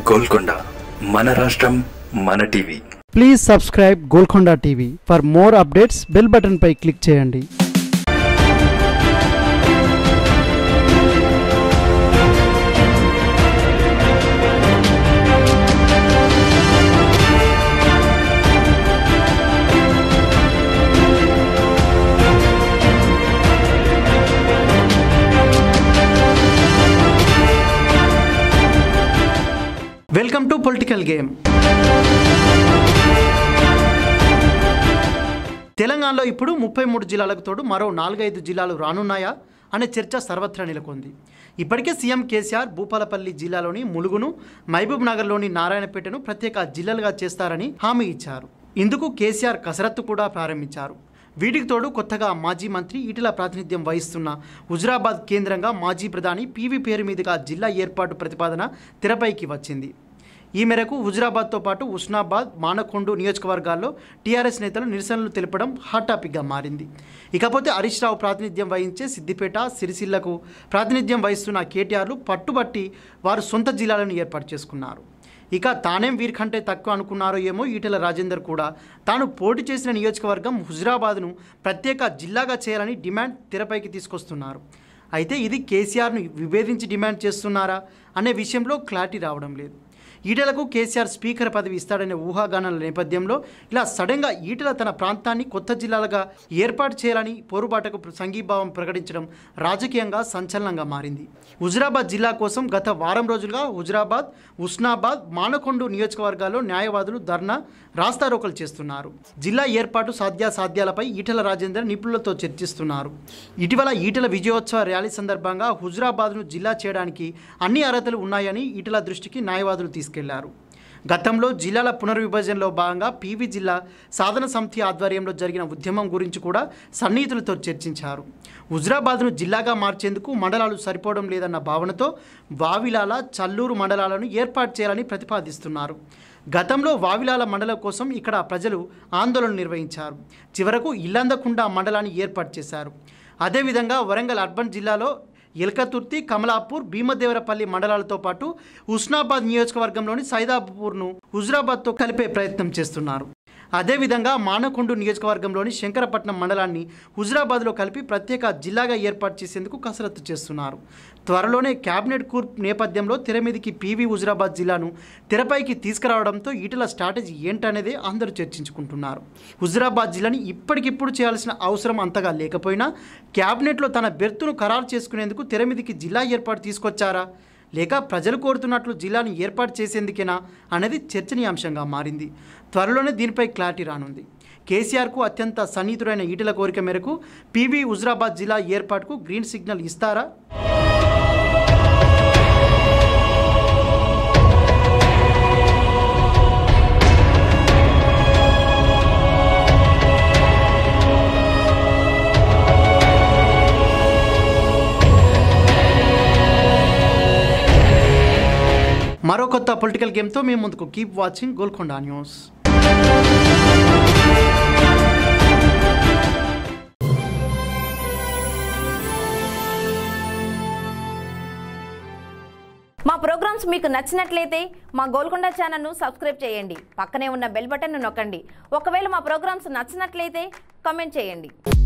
గోల్కొండ మన రాష్ట్రం మన TV please subscribe Golconda TV for more updates bell button పై క్లిక్ చేయండి వెల్కమ్ టు పొలిటికల్ గేమ్ తెలంగాణలో ఇప్పుడు ముప్పై మూడు జిల్లాలకు తోడు మరో నాలుగైదు జిల్లాలు రానున్నాయా అనే చర్చ సర్వత్రా నెలకొంది ఇప్పటికే సీఎం కేసీఆర్ భూపాలపల్లి జిల్లాలోని ములుగును మహబూబ్ నగర్లోని నారాయణపేటను ప్రత్యేక జిల్లాలుగా చేస్తారని హామీ ఇచ్చారు ఇందుకు కేసీఆర్ కసరత్తు కూడా ప్రారంభించారు వీటికి తోడు కొత్తగా మాజీ మంత్రి ఈటెల ప్రాతినిధ్యం వహిస్తున్న హుజురాబాద్ కేంద్రంగా మాజీ ప్రధాని పీవీ పేరు మీదుగా జిల్లా ఏర్పాటు ప్రతిపాదన తెరపైకి వచ్చింది ఈ మేరకు హుజురాబాద్తో పాటు ఉస్నాబాద్ మానకొండు నియోజకవర్గాల్లో టీఆర్ఎస్ నేతలు నిరసనలు తెలపడం హాట్ టాపిక్గా మారింది ఇకపోతే హరీష్ రావు ప్రాతినిధ్యం వహించే సిద్దిపేట సిరిసిల్లకు ప్రాతినిధ్యం వహిస్తున్న కేటీఆర్లు పట్టుబట్టి వారు సొంత జిల్లాలను ఏర్పాటు చేసుకున్నారు ఇక తానేం వీరికంటే తక్కువ అనుకున్నారో ఏమో ఈటెల రాజేందర్ కూడా తాను పోటీ చేసిన నియోజకవర్గం హుజురాబాద్ను ప్రత్యేక జిల్లాగా చేయాలని డిమాండ్ తెరపైకి తీసుకొస్తున్నారు అయితే ఇది కేసీఆర్ను విభేదించి డిమాండ్ చేస్తున్నారా అనే విషయంలో క్లారిటీ రావడం లేదు ఈటెలకు కేసీఆర్ స్పీకర్ పదవి ఇస్తాడనే ఊహాగానాల నేపథ్యంలో ఇలా సడన్గా ఈటెల తన ప్రాంతాన్ని కొత్త జిల్లాలుగా ఏర్పాటు చేయాలని పోరుబాటకు సంఘీభావం ప్రకటించడం రాజకీయంగా సంచలనంగా మారింది హుజురాబాద్ జిల్లా కోసం గత వారం రోజులుగా హుజురాబాద్ ఉస్నాబాద్ మానకొండు నియోజకవర్గాల్లో న్యాయవాదులు ధర్నా రాస్తారోకలు చేస్తున్నారు జిల్లా ఏర్పాటు సాధ్యాసాధ్యాలపై ఈటెల రాజేందర్ నిపుణులతో చర్చిస్తున్నారు ఇటీవల ఈటెల విజయోత్సవ ర్యాలీ సందర్భంగా హుజురాబాద్ను జిల్లా చేయడానికి అన్ని అర్హతలు ఉన్నాయని ఈటెల దృష్టికి న్యాయవాదులు తీసుకెళ్లారు గతంలో జిల్లాల పునర్విభజనలో భాగంగా పీవీ జిల్లా సాధన సమితి ఆధ్వర్యంలో జరిగిన ఉద్యమం గురించి కూడా సన్నిహితులతో చర్చించారు హుజురాబాద్ను జిల్లాగా మార్చేందుకు మండలాలు సరిపోవడం లేదన్న భావనతో వావిలాల చల్లూరు మండలాలను ఏర్పాటు చేయాలని ప్రతిపాదిస్తున్నారు గతంలో వావిలాల మండలం కోసం ఇక్కడ ప్రజలు ఆందోళన నిర్వహించారు చివరకు ఇల్లందకుండా మండలాన్ని ఏర్పాటు చేశారు అదేవిధంగా వరంగల్ అర్బన్ జిల్లాలో ఎల్కతుర్తి కమలాపూర్ భీమదేవరపల్లి మండలాలతో పాటు ఉస్నాబాద్ నియోజకవర్గంలోని సైదాపూర్ను హుజురాబాద్తో కలిపే ప్రయత్నం చేస్తున్నారు అదేవిధంగా మానకొండు నియోజకవర్గంలోని శంకరపట్నం మండలాన్ని హుజురాబాద్లో కలిపి ప్రత్యేక జిల్లాగా ఏర్పాటు చేసేందుకు కసరత్తు చేస్తున్నారు త్వరలోనే క్యాబినెట్ కూర్ప్ నేపథ్యంలో తెర మీదికి పీవీ హుజురాబాద్ జిల్లాను తెరపైకి తీసుకురావడంతో ఈటల స్ట్రాటజీ ఏంటనేదే అందరూ చర్చించుకుంటున్నారు హుజురాబాద్ జిల్లాని ఇప్పటికిప్పుడు చేయాల్సిన అవసరం అంతగా లేకపోయినా క్యాబినెట్లో తన బెర్తును ఖరారు చేసుకునేందుకు తెర మీదికి జిల్లా ఏర్పాటు తీసుకొచ్చారా లేక ప్రజలు కోరుతున్నట్లు జిల్లాను ఏర్పాటు చేసేందుకేనా అనేది చర్చనీయాంశంగా మారింది త్వరలోనే దీనిపై క్లారిటీ రానుంది కేసీఆర్కు అత్యంత సన్నిహితుడైన ఈటల కోరిక మేరకు పీవీ హుజురాబాద్ జిల్లా ఏర్పాటుకు గ్రీన్ సిగ్నల్ ఇస్తారా మరో కొత్త పొలిటికల్ గేమ్తో మేము ముందుకు కీప్ వాచింగ్ గోల్కొండ న్యూస్ మా ప్రోగ్రామ్స్ మీకు నచ్చినట్లయితే మా గోల్కొండ ఛానల్ను సబ్స్క్రైబ్ చేయండి పక్కనే ఉన్న బెల్ బటన్ను నొక్కండి ఒకవేళ మా ప్రోగ్రామ్స్ నచ్చినట్లయితే కామెంట్ చేయండి